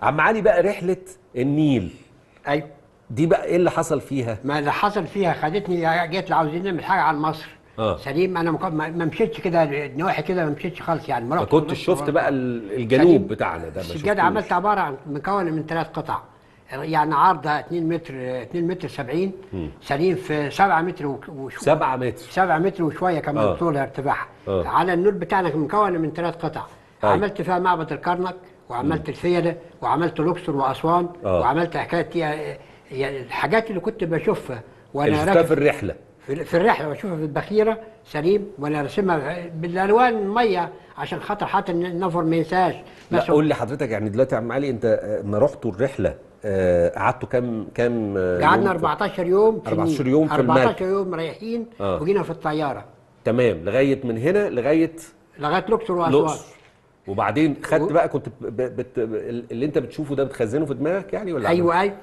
عم علي بقى رحله النيل ايوه دي بقى ايه اللي حصل فيها ما اللي حصل فيها خدتني جيت عاوزين نعمل حاجه على مصر آه. سليم انا ما ما مشيتش كده نواحي كده ما مشيتش خالص يعني ما رحتش كنتش ونص شفت ورا. بقى ال- الجنوب سليم. بتاعنا ده ما السجاده شفتوش. عملت عباره عن مكونه من ثلاث قطع يعني عرضها 2 متر 2 متر 70 سليم في 7 متر و- وشويه سبعة متر 7 متر وشويه كمان آه. طولها ارتفاعها آه. على النول بتاعنا مكونه من ثلاث قطع أيوة. عملت فيها معبد الكرنك وعملت الفيله وعملت الاقصر واسوان آه. وعملت حكايه يعني الحاجات اللي كنت بشوفها اللي وانا شفتها راكب في الرحله في في الرحله بشوفها في البخيره سليم وانا راسمها بالالوان الميه عشان خاطر حتى النفر ما ينساش لا بس قول لي حضرتك يعني دلوقتي يا عم علي انت آه، ما رحتوا الرحله آه، قعدتوا كام كام آه، قعدنا يوم؟ 14 يوم في 14 النيل. يوم في المركب. 14 يوم رايحين آه. وجينا في الطياره تمام لغايه من هنا لغايه لغايه الاقصر واسوان الاقصر وبعدين خدت بقى كنت ب... بت... اللي انت بتشوفه ده بتخزنه في دماغك يعني ولا ايوه ايوه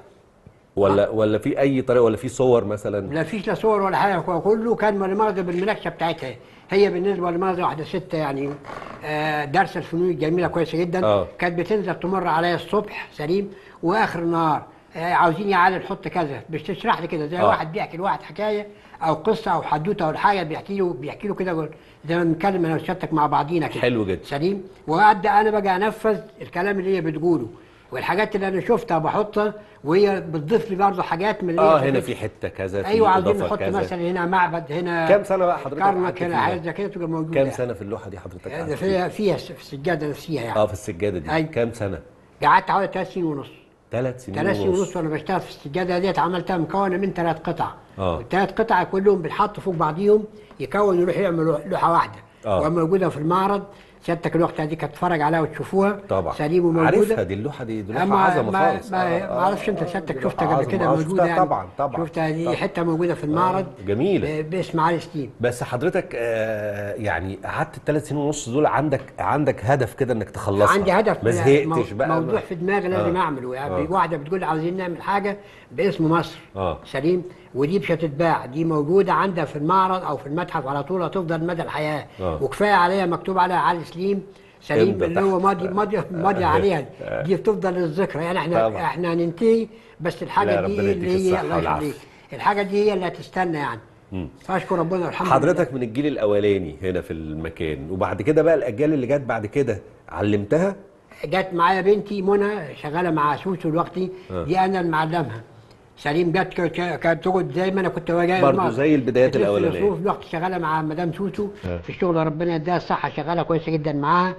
ولا ولا في اي طريقه ولا في صور مثلا لا فيش لا صور ولا حاجه كله كان مؤاخذه بالمناقشه بتاعتها هي بالنسبه لمؤاخذه واحده ست يعني آه، دارسه الفنون الجميله كويسه جدا آه. كانت بتنزل تمر عليا الصبح سليم واخر النهار آه، عاوزين يا علي نحط كذا مش تشرح لي كده زي آه. واحد بيحكي لواحد حكايه او قصه او حدوته او حاجه بيحكي له بيحكي له كده زي ما بنتكلم انا وسيادتك مع بعضينا كده حلو جدا. سليم وابدا انا بقى انفذ الكلام اللي هي بتقوله والحاجات اللي انا شفتها بحطها وهي بتضيف لي برضه حاجات من اللي اه هي هنا شافتها. في حته كذا في ايوه عاوزين إضافة نحط كذا. مثلا هنا معبد هنا كام سنة بقى حضرتك قعدت كرنك فيها؟ هنا حاجه زي كده تبقى موجوده كام يعني. سنه في اللوحه دي حضرتك يعني قعدت فيها؟ فيها فيها في السجاده نفسها يعني اه في السجاده دي أيوة. كام سنه قعدت حوالي ثلاث سنين ونص ثلاث سنين ثلاث سنين ونص وانا بشتغل في السجاده ديت عملتها مكونه من ثلاث قطع آه. الثلاث قطع كلهم بيتحطوا فوق بعضيهم يكون يروح يعمل لوحه واحده آه. وموجوده في المعرض سيادتك الوقت دي كانت تتفرج عليها وتشوفوها طبعا سليم وموجوده عارفها دي اللوحه دي, دي لوحه ما عظمه ما خالص ما, آه، ما آه، اعرفش انت سيادتك دي شفتها لوحة قبل كده عظمة. آه، موجوده شفتها يعني طبعا طبعا شفتها دي طبعاً. حته موجوده في المعرض جميلة. ب- باسم علي ستيم بس حضرتك آه يعني قعدت الثلاث سنين ونص دول عندك عندك هدف كده انك تخلصها عندي هدف ما زهقتش مو- بقى موضوع في دماغي لازم اعمله يعني آه. واحده بتقول عاوزين نعمل حاجه باسم مصر آه. سليم ودي مش هتتباع دي موجوده عندها في المعرض او في المتحف على طول هتفضل مدى الحياه آه. وكفايه عليها مكتوب عليها علي سليم سليم امضى اللي هو تحت. ماضي ماضي ماضي عليها دي بتفضل للذكرى يعني احنا طبعا. احنا هننتهي بس لا، الحاجه دي ربنا يديك اللي هي الصحة الله والعافية. يخليك الحاجه دي هي اللي هتستنى يعني فاشكر ربنا الحمد لله حضرتك من الجيل الاولاني هنا في المكان وبعد كده بقى الاجيال اللي جت بعد كده علمتها جت معايا بنتي منى شغاله مع سوسو دلوقتي دي انا اللي معلمها سليم جت ك- ك- كانت تقعد زي ما انا كنت واجهها برضو المعرض. زي البدايات كانت لسه الأولانية. الظروف دلوقتي شغاله مع مدام سوسو آه. في الشغل ربنا يديها الصحه شغاله كويسه جدا معاها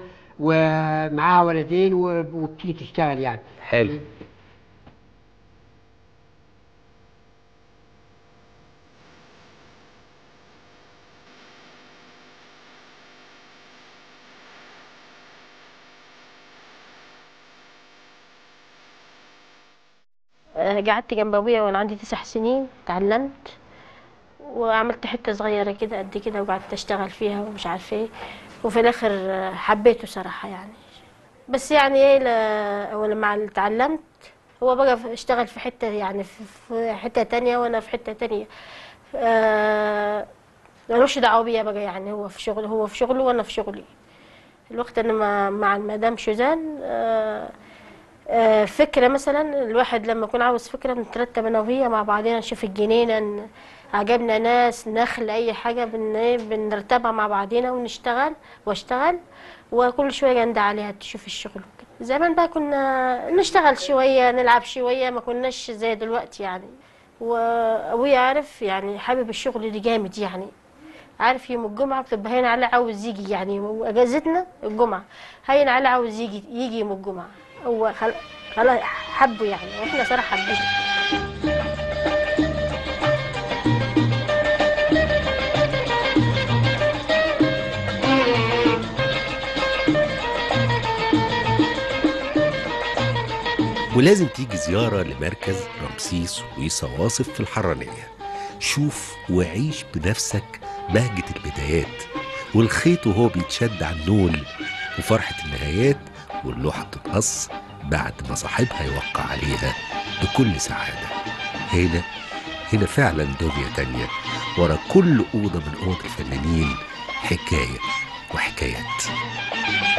ومعاها ولدين و- وبتيجي تشتغل يعني حلو آه، قعدت جنب ابويا وانا عندي تسع سنين اتعلمت وعملت حته صغيره كده قد كده وقعدت اشتغل فيها ومش عارفه ايه وفي الاخر آه، حبيته صراحه يعني بس يعني ايه ل- هو لما اتعلمت هو بقى في- اشتغل في حته يعني في- في حته تانية وانا في حته تانية آه، ملوش دعوه بيا بقى يعني هو في شغل هو في شغله وانا في شغلي الوقت انا مع- مع المدام شوزان آه، آه، فكرة مثلا الواحد لما يكون عاوز فكرة بنترتب أنا وهي مع بعضنا نشوف الجنينة ن- عجبنا ناس نخل أي حاجة بن إيه، بنرتبها مع بعضنا ونشتغل واشتغل وكل شوية ندعي عليها تشوف الشغل وكده. زمان بقى كنا نشتغل شوية نلعب شوية ما كناش زي دلوقتي يعني وأبويا عارف يعني حابب الشغل دي جامد يعني عارف يوم الجمعة بتبقى هين على عاوز يجي يعني اجازتنا الجمعة هين على عاوز يجي يجي يوم الجمعة هو خل... خلاص حبه يعني واحنا صراحة حبينه ولازم تيجي زيارة لمركز رمسيس وصواصف في الحرانية شوف وعيش بنفسك بهجة البدايات والخيط وهو بيتشد على النول وفرحة النهايات واللوحة بتتقص بعد ما صاحبها يوقع عليها بكل سعادة هنا هنا فعلا دنيا تانية ورا كل أوضة من أوض الفنانين حكاية وحكايات